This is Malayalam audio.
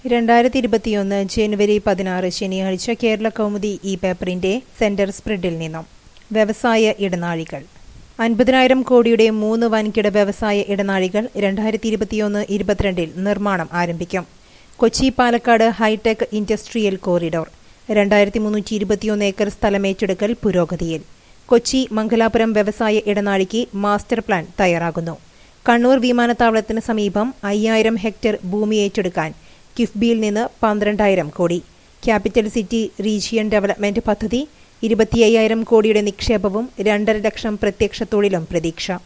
രണ്ടായിരത്തി ഇരുപത്തിയൊന്ന് ജനുവരി പതിനാറ് ശനിയാഴ്ച കേരള കൗമുദി ഈ പേപ്പറിന്റെ സെന്റർ സ്പ്രെഡിൽ നിന്നും വ്യവസായ ഇടനാഴികൾ അൻപതിനായിരം കോടിയുടെ മൂന്ന് വൻകിട വ്യവസായ ഇടനാഴികൾ രണ്ടായിരത്തി ഇരുപത്തിയൊന്ന് ഇരുപത്തിരണ്ടിൽ നിർമ്മാണം ആരംഭിക്കും Kochi Palakkad hi tech industrial corridor രണ്ടായിരത്തി മുന്നൂറ്റി ഇരുപത്തിയൊന്ന് ഏക്കർ സ്ഥലമേറ്റെടുക്കൽ പുരോഗതിയിൽ കൊച്ചി മംഗലാപുരം വ്യവസായ ഇടനാഴിക്ക് മാസ്റ്റർ പ്ലാൻ തയ്യാറാകുന്നു കണ്ണൂർ വിമാനത്താവളത്തിന് സമീപം അയ്യായിരം ഹെക്ടർ ഭൂമി ഏറ്റെടുക്കാൻ കിഫ്ബിയിൽ നിന്ന് പന്ത്രണ്ടായിരം കോടി ക്യാപിറ്റൽ സിറ്റി റീജിയൻ ഡെവലപ്മെന്റ് പദ്ധതി ഇരുപത്തി അയ്യായിരം കോടിയുടെ നിക്ഷേപവും രണ്ടര ലക്ഷം പ്രത്യക്ഷ തൊഴിലും പ്രതീക്ഷ